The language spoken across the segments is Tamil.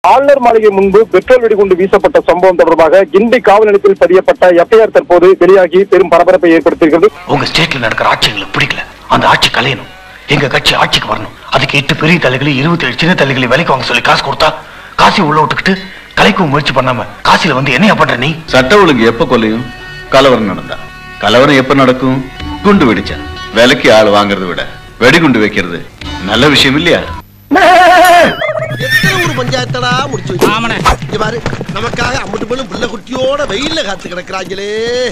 ஆளுநர் மாளிகை முன்பு பெட்ரோல் வெடிகுண்டு வீசப்பட்ட சம்பவம் தொடர்பாக கிண்டி காவல் நிலையத்தில் பதியப்பட்ட எஃப்ஐஆர் தற்போது வெளியாகி பெரும் பரபரப்பை ஏற்படுத்தியிருக்கிறது உங்க ஸ்டேட்ல நடக்கிற ஆட்சி எங்களுக்கு பிடிக்கல அந்த ஆட்சி கலையணும் எங்க கட்சி ஆட்சிக்கு வரணும் அதுக்கு எட்டு பெரிய தலைகளை இருபத்தி ஏழு சின்ன தலைகளை விலைக்கு வாங்க சொல்லி காசு கொடுத்தா காசி உள்ள விட்டுக்கிட்டு கலைக்கும் முயற்சி பண்ணாம காசில வந்து என்னையா பண்ற நீ சட்ட ஒழுங்கு எப்ப கொல்லையும் கலவரம் நடந்தா கலவரம் எப்ப நடக்கும் குண்டு வெடிச்சா விலைக்கு ஆள் வாங்குறதை விட வெடிகுண்டு வைக்கிறது நல்ல விஷயம் இல்லையா எத்தனை ஊர் பஞ்சாயத்தடா முடிச்சு வச்சு இங்க பாரு நமக்காக அம்மட்டு பெண்ணும் புள்ள குட்டியோட வெயில்ல காத்து கிடக்குறாங்களே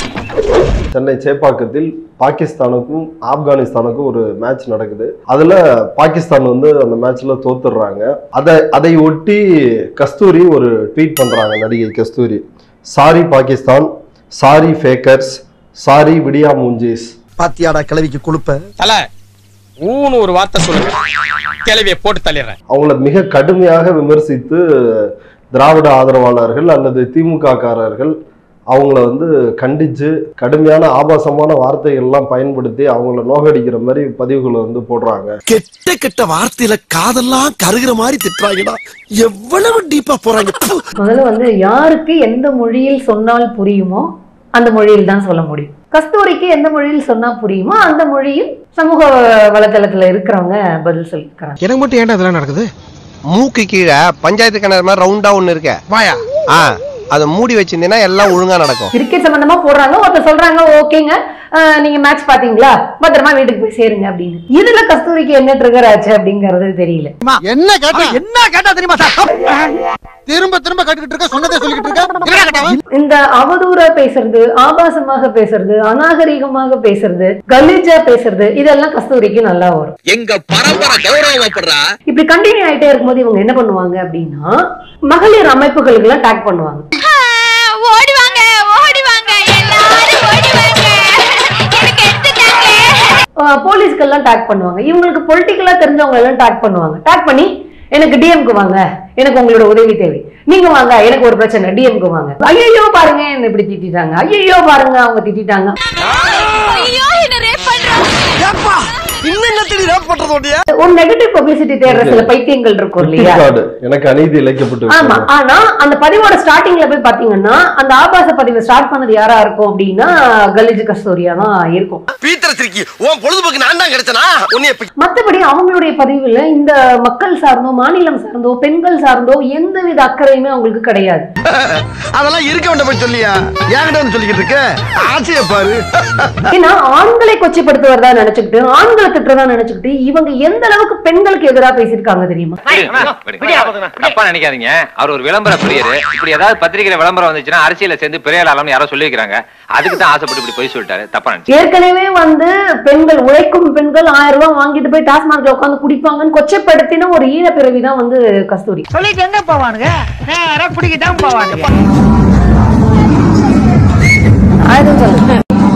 சென்னை சேப்பாக்கத்தில் பாகிஸ்தானுக்கும் ஆப்கானிஸ்தானுக்கும் ஒரு மேட்ச் நடக்குது அதுல பாகிஸ்தான் வந்து அந்த மேட்ச்ல தோத்துடுறாங்க அதை அதை ஒட்டி கஸ்தூரி ஒரு ட்வீட் பண்றாங்க நடிகை Kasthuri sorry Pakistan sorry fakers sorry விடியா மூஞ்சிஸ் பாத்தியாடா கிளவிக்கு கொழுப்ப தல ஊன்னு ஒரு வார்த்தை சொல்லுங்க கிளவிய போட்டு தள்ளிடுறேன் அவங்கள மிக கடுமையாக விமர்சித்து திராவிட ஆதரவாளர்கள் அல்லது திமுக காரர்கள் அவங்கள வந்து கண்டிச்சு கடுமையான ஆபாசமான வார்த்தைகள்லாம் பயன்படுத்தி அவங்கள நோகடிக்கிற மாதிரி பதிவுகளை வந்து போடுறாங்க கெட்ட கெட்ட வார்த்தையில காதெல்லாம் கருகிற மாதிரி திட்டுறாங்கடா எவ்வளவு டீப்பா போறாங்க ப்பு. முதல்ல வந்து யாருக்கு எந்த மொழியில் சொன்னால் புரியுமோ அந்த மொழியில் தான் சொல்ல முடியும் கஸ்தூரிக்கு எந்த மொழியில் சொன்னா புரியுமோ அந்த மொழியில் சமூக வலைதளத்துல இருக்கிறவங்க பதில் சொல்லியிருக்கிறாங்க எனக்கு மட்டும் ஏன்டா இதெல்லாம் நடக்குது மூக்கு கீழே பஞ்சாயத்து கிணறு மாதிரி ரவுண்டா ஒண்ணு இருக்க வாயா ஆ அதை மூடி வச்சிருந்தீங்கன்னா எல்லாம் ஒழுங்கா நடக்கும் கிரிக்கெட் சம்பந்தமா போடுறாங்க ஒருத்தர் சொல்றாங்க ஓகேங்க அஹ், நீங்க மேட்ச் பாத்தீங்களா பத்திரமா வீட்டுக்கு போய் சேருங்க அப்படின்னு இதுல கஸ்தூரிக்கு என்ன ட்ரிகர் ஆச்சு அப்படிங்கறது தெரியல என்ன கேட்டா என்ன கேட்டா தெரியுமா திரும்ப திரும்ப கட்டுக்கிட்டு இருக்க சொன்னதே சொல்லிக்கிட்டு இருக்க என்ன கேட்டாவன் இந்த அவதூறா பேசுறது ஆபாசமாக பேசுறது அநாகரிகமாக பேசுறது கலீஜா பேசுறது இதெல்லாம் கஸ்தூரிக்கு நல்லா வரும் எங்க பரம்பரை கௌரவப்படுறா இப்படி கண்டினியூ ஆயிட்டே இருக்கும்போது இவங்க என்ன பண்ணுவாங்க அப்படின்னா மகளிர் அமைப்புகளுக்கு எல்லாம் டேக் பண்ணுவாங்க ஓடி வாங்க ஓடி வாங்க எல்லாரும் ஓடி வாங்க எனக்கு எடுத்துட்டாங்க அஹ் போலீஸ்க்கெல்லாம் டேக் பண்ணுவாங்க இவங்களுக்கு பொலிட்டிக்கலா தெரிஞ்சவங்க எல்லாம் டேக் பண்ணுவாங்க டேக் பண்ணி எனக்கு டிஎம்க்கு வாங்க எனக்கு உங்களோட உதவி தேவை நீங்க வாங்க எனக்கு ஒரு பிரச்சனை டிஎம்க்கு வாங்க ஐயோ பாருங்க என்ன இப்படி திட்டிட்டாங்க ஐயோ பாருங்க அவங்க திட்டிட்டாங்க ஐயோ என்ன ரேப் பண்றாங்க ஏப்பா இன்னும் என்னத்தடி ரேப் பண்றதோடைய ஒரு நெகட்டிவ் பப்ளிசிட்டி தேடுற சில பைத்தியங்கள் இருக்கும் இல்லையா கார்டு எனக்கு அநீதி இழைக்கப்பட்டு ஆமா விட்டது. ஆனா அந்த பதிவோட ஸ்டார்டிங்ல போய் பாத்தீங்கன்னா அந்த ஆபாச பதிவை ஸ்டார்ட் பண்ணது யாரா இருக்கும் அப்படின்னா கலிஜ் கஸ்தூரியா தான் இருக்கும் பீத்தர திருக்கி உன் பொழுதுபோக்கு நான் தான் கிடைச்சனா உன்னைய பி- மத்தபடி அவங்களுடைய பதிவுல இந்த மக்கள் சார்ந்தோ மாநிலம் சார்ந்தோ பெண்கள் சார்ந்தோ எந்தவித அக்கறையுமே அவங்களுக்கு கிடையாது அதெல்லாம் இருக்க வேண்டாம் போய் சொல்லியா என்கிட்ட வந்து சொல்லிக்கிட்டு இருக்க ஆசைய பாரு ஏன்னா ஆண்களை கொச்சைப்படுத்துவதா நினைச்சுக்கிட்டு ஆண்களை திட்டுறதா நினைச்சுக்கிட்டு இவங்க எந்த அளவுக்கு பெண்களுக்கு எதிராக பேசியிருக்காங்க தெரியுமா தப்பா நினைக்காதீங்க அவர் ஒரு விளம்பர பிரியர் இப்படி ஏதாவது பத்திரிகையில விளம்பரம் வந்துச்சுன்னா அரசியல சேர்ந்து பெரிய ஆளாம்னு யாரோ சொல்லி வைக்கிறாங்க அதுக்கு தான் ஆசைப்பட்டு இப்படி போய் சொல்லிட்டாரு தப்பா நினைச்சு ஏற்கனவே வந்து பெண்கள் உழைக்கும் பெண்கள் ஆயிரம் ரூபாய் வாங்கிட்டு போய் டாஸ்மார்க்ல உட்காந்து குடிப்பாங்கன்னு கொச்சைப்படுத்தின ஒரு ஈழ பிறவி தான் வந்து கஸ்தூரி சொல்லிட்டு எங்க போவானுங்க நேரா பிடிக்கிட்டான் போவானுங்க அதுவும் சொல்லுங்க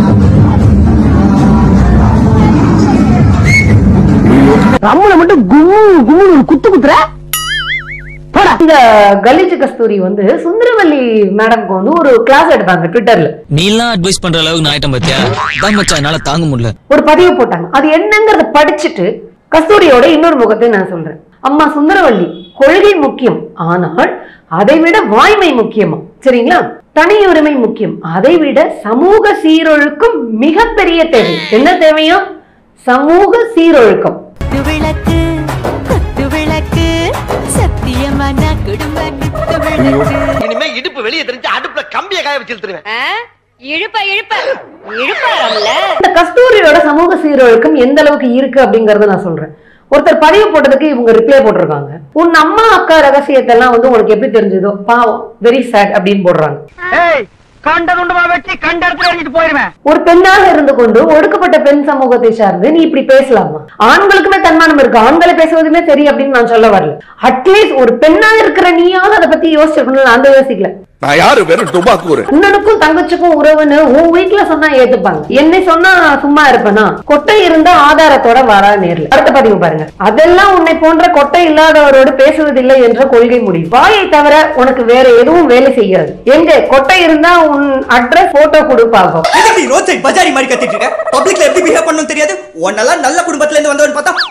நம்மள மட்டும் கும்மு கும்மு ஒரு குத்து குத்துற இந்த கலிஜ் கஸ்தூரி வந்து சுந்தரவல்லி மேடம்க்கு வந்து ஒரு கிளாஸ் எடுத்தாங்க ட்விட்டர்ல நீ எல்லாம் அட்வைஸ் பண்ற அளவுக்கு நான் ஆயிட்டம் பாத்தியா தான் மச்சான் என்னால தாங்க முடியல ஒரு பதிவு போட்டாங்க அது என்னங்கறத படிச்சுட்டு கஸ்தூரியோட இன்னொரு முகத்தை நான் சொல்றேன் அம்மா சுந்தரவல்லி கொள்கை முக்கியம் ஆனால் அதை விட வாய்மை முக்கியமா சரிங்களா தனி உரிமை முக்கியம் அதை விட சமூக சீரொழுக்கம் மிகப்பெரிய தேவை என்ன தேவையோ சமூக சீரொழுக்கம் விளக்கு குத்து விளக்கு சத்தியமான குடும்ப குத்து விளக்கு இனிமே இடுப்பு வெளியே தெரிஞ்சு அடுப்புல கம்பிய காய வச்சு இழுத்துருவேன் இழுப்ப இழுப்ப இழுப்பாராம்ல இந்த கஸ்தூரியோட சமூக சீரொழுக்கம் எந்த அளவுக்கு இருக்கு அப்படிங்கறத நான் சொல்றேன் ஒருத்தர் பதிவு போட்டதுக்கு இவங்க ரிப்ளை போட்டிருக்காங்க உன் அம்மா அக்கா ரகசியத்தை எல்லாம் வந்து உனக்கு எப்படி தெரிஞ்சதோ பாவம் வெரி சேட் அப்படின்னு போடுறாங்க ஏய் கண்ட துண்டமா வெட்டி கண்ட இடத்துல எறிஞ்சிட்டு போயிருவேன் ஒரு பெண்ணாக இருந்து கொண்டு ஒடுக்கப்பட்ட பெண் சமூகத்தை சார்ந்து நீ இப்படி பேசலாமா ஆண்களுக்குமே தன்மானம் இருக்கு ஆண்களை பேசுவதுமே சரி அப்படின்னு நான் சொல்ல வரல அட்லீஸ்ட் ஒரு பெண்ணா இருக்கிற நீயாவது அதை பத்தி யோசிச்சிருக்கணும் நான் அந்த யோசிக்கல நான் யாரு வெறும் டுபாக்கூரு அண்ணனுக்கும் தங்கச்சிக்கும் உறவுன்னு உன் வீட்டுல சொன்னா ஏத்துப்பாங்க என்னை சொன்னா சும்மா இருப்பேனா கொட்டை இருந்தா ஆதாரத்தோட வரா நேர்ல அடுத்த பதிவு பாருங்க அதெல்லாம் உன்னை போன்ற கொட்டை இல்லாதவரோடு பேசுவதில்லை என்ற கொள்கை முடிவு வாயை தவிர உனக்கு வேற எதுவும் வேலை செய்யாது எங்க கொட்டை இருந்தா உன் அட்ரஸ் போட்டோ கொடு பாப்போம் ரோட் சைட் பஜாரி மாதிரி கத்திட்டு இருக்க பப்ளிக்ல எப்படி பிஹேவ் பண்ணணும் தெரியாது உன்னெல்லாம் நல்ல குடும்பத்துல இருந்து வந்தவன் பார்த்தா ஓ நீ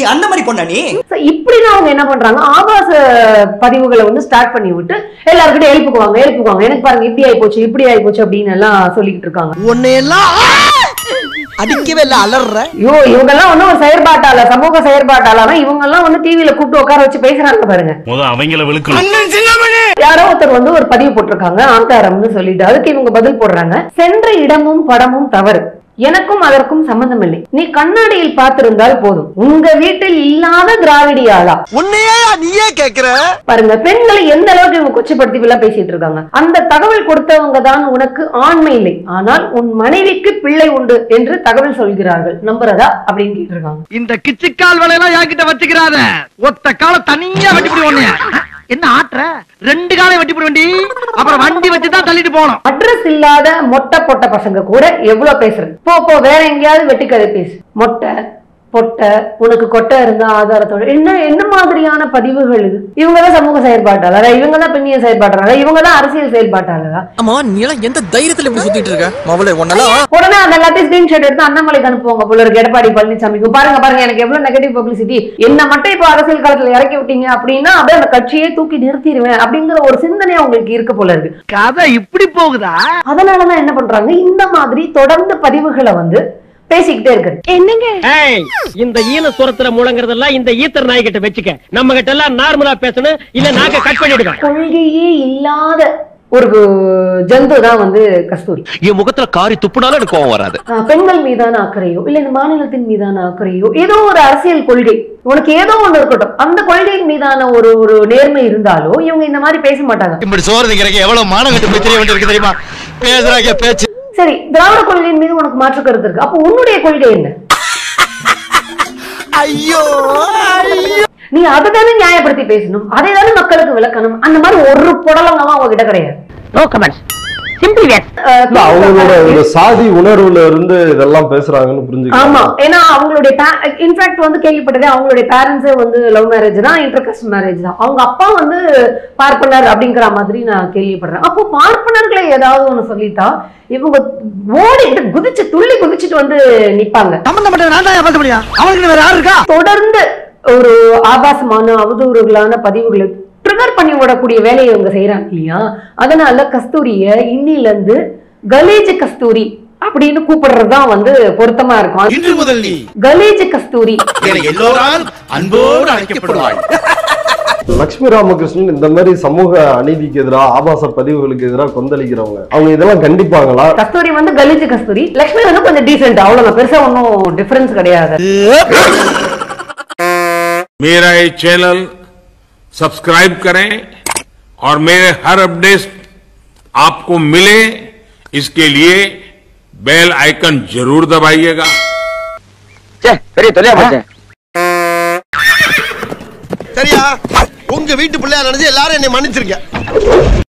அந்த மாதிரி பொண்ணா நீ So, இப்படிதான் அவங்க என்ன பண்றாங்க ஆபாச பதிவுகளை வந்து ஸ்டார்ட் பண்ணி விட்டு எல்லாருக்கிட்ட எழுப்புக்குவாங்க எழுப்புக்குவாங்க எனக்கு பாருங்க இப்படி ஆயி போச்சு இப்படி ஆயி போச்சு அப்படின்னு எல்லாம் சொல்லிக்கிட்டு இருக்காங்க உன்னையெல்லாம் அடிக்கவே இல்ல அலற ஐயோ இவங்க எல்லாம் வந்து ஒரு செயற்பாட்டாளர் சமூக செயற்பாட்டாளர் இவங்க எல்லாம் வந்து டிவில கூப்பிட்டு உட்கார வச்சு பேசுறாங்க பாருங்க முத அவங்கள விழுக்கணும் யாரோ ஒருத்தர் வந்து ஒரு பதிவு போட்டிருக்காங்க ஆங்காரம்னு சொல்லிட்டு அதுக்கு இவங்க பதில் போடுறாங்க சென்ற இடமும் படமும் தவறு எனக்கும் அதற்கும் சம்பந்தம் இல்லை நீ கண்ணாடியில் பார்த்திருந்தால் போதும் உங்க வீட்டில் இல்லாத திராவிடியாளா உன்னையே நீயே கேக்குற பாருங்க பெண்களை எந்த அளவுக்கு இவங்க கொச்சப்படுத்தி எல்லாம் பேசிட்டு இருக்காங்க அந்த தகவல் கொடுத்தவங்க தான் உனக்கு ஆண்மை இல்லை ஆனால் உன் மனைவிக்கு பிள்ளை உண்டு என்று தகவல் சொல்கிறார்கள் நம்புறதா அப்படின்னு கேட்டிருக்காங்க இந்த கிச்சிக்கால் வேலையெல்லாம் என்கிட்ட வச்சுக்கிறாத ஒத்த கால தனியா வெட்டி போடு உன்னைய என்ன ஆட்டுற ரெண்டு காலையும் வெட்டி போடு வண்டி அப்புறம் வண்டி வச்சு தான் தள்ளிட்டு போகணும் அட்ரஸ் இல்லாத மொட்டை பொட்ட பசங்க கூட எவ்வளவு பேசுறது போ போ வேற எங்கேயாவது வெட்டிக்கதை பேசு மொட்டை பொட்டை உனக்கு கொட்டை இருந்தா ஆதாரத்தோட என்ன என்ன மாதிரியான பதிவுகள் இது இவங்க தான் சமூக செயற்பாட்டாளரா இவங்க தான் பெண்ணிய செயற்பாட்டாளரா இவங்க தான் அரசியல் செயற்பாட்டாளரா ஆமா நீ எல்லாம் எந்த தைரியத்துல இப்படி சுத்திட்டு இருக்க மவளே உன்னெல்லாம் உடனே அந்த எல்லாத்தையும் ஸ்கிரீன்ஷாட் எடுத்து அண்ணாமலைக்கு அனுப்புவாங்க போல இருக்கு எடப்பாடி பழனிசாமிக்கு பாருங்க பாருங்க எனக்கு எவ்வளவு நெகட்டிவ் பப்ளிசிட்டி என்ன மட்டும் இப்போ அரசியல் களத்துல இறக்கி விட்டீங்க அப்படின்னா அப்படியே அந்த கட்சியை தூக்கி நிறுத்திடுவேன் அப்படிங்கிற ஒரு சிந்தனை அவங்களுக்கு இருக்க போல இருக்கு கதை இப்படி போகுதா அதனாலதான் என்ன பண்றாங்க இந்த மாதிரி தொடர்ந்து பதிவுகளை வந்து பேசிக்கிட்டே இருக்கு என்னங்க ஏய் இந்த ஈன சுரத்துல முழங்குறதெல்லாம் இந்த ஈத்தர் நாய் கிட்ட வச்சுக்க நம்ம கிட்ட எல்லாம் நார்மலா பேசணும் இல்ல நாக்க கட் பண்ணிடுவேன் கொள்கையே இல்லாத ஒரு ஜந்து தான் வந்து கஸ்தூரி என் முகத்துல காரி துப்புனாலும் எனக்கு கோவம் வராது ஆஹ் பெண்கள் மீதான அக்கறையோ இல்ல இந்த மாநிலத்தின் மீதான அக்கறையோ ஏதோ ஒரு அரசியல் கொள்கை உனக்கு ஏதோ ஒண்ணு இருக்கட்டும் அந்த கொள்கையின் மீதான ஒரு ஒரு நேர்மை இருந்தாலோ இவங்க இந்த மாதிரி பேச மாட்டாங்க இப்படி சோறு திங்கிறக்கு எவ்வளவு மானம் கட்டு போய் தெரிய வேண்டியிருக்கு தெரியுமா பேசுறாங்க பேச்சு சரி திராவிட கொள்கையின் மீது உனக்கு மாற்று கருத்து இருக்கு அப்போ உன்னுடைய கொள்கை என்ன ஐயோ நீ அதை தானே நியாயப்படுத்தி பேசணும் அதை தானே மக்களுக்கு விளக்கணும் அந்த மாதிரி ஒரு புடலங்கெல்லாம் உங்ககிட்ட கிடையாது நோ கமெண்ட்ஸ் சிம்பிள் அவங்களோட இந்த சாதி உணர்வுல இருந்து இதெல்லாம் பேசுறாங்கன்னு ஆமா புரிஞ்சுக்கலாம் ஏன்னா அவங்களுடைய இன்ஃபேக்ட் வந்து கேள்விப்பட்டதே அவங்களுடைய பேரண்ட்ஸே வந்து லவ் மேரேஜ் தான் இன்டர்காஸ்ட் மேரேஜ் தான் அவங்க அப்பா வந்து பார்ப்பனர் அப்படிங்கிற மாதிரி நான் கேள்விப்படுறேன் அப்போ பார்ப்பனர்களை ஏதாவது ஒண்ணு சொல்லிட்டா இவங்க ஓடிட்டு குதிச்சு துள்ளி குதிச்சுட்டு வந்து நிப்பாங்க சம்பந்தப்பட்ட நான் தான் பேச முடியும் அவனுக்கு வேற யாரு இருக்கா தொடர்ந்து ஒரு ஆபாசமான அவதூறுகளான பதிவுகளை ட்ரிகர் பண்ணி விடக்கூடிய வேலையை இவங்க செய்யறாங்க இல்லையா அதனால கஸ்தூரிய இன்னில இருந்து கலேஜ் கஸ்தூரி அப்படின்னு கூப்பிடுறது தான் வந்து பொருத்தமா இருக்கும் இன்று முதல் நீ கலேஜ் கஸ்தூரி என எல்லோரால் அன்போடு அழைக்கப்படுவாய் லட்சுமி ராமகிருஷ்ணன் இந்த மாதிரி சமூக அநீதிக்கு எதிராக ஆபாச பதிவுகளுக்கு எதிராக கொந்தளிக்கிறவங்க அவங்க இதெல்லாம் கண்டிப்பாங்களா கஸ்தூரி வந்து கலேஜ் கஸ்தூரி லக்ஷ்மி வந்து கொஞ்சம் டீசென்ட் அவ்வளவுதான் பெருசா ஒன்றும் டிஃபரன்ஸ் கிடையாது मेरा ये चैनल सब्सक्राइब करें और मेरे हर अपडेट आपको मिले इसके लिए बेल आइकन जरूर दबाइएगा பெரிய தொலையா போச்சே சரியா உங்க வீட்டு பிள்ளையா நினைச்சு எல்லாரும் என்னை மன்னிச்சிருக்க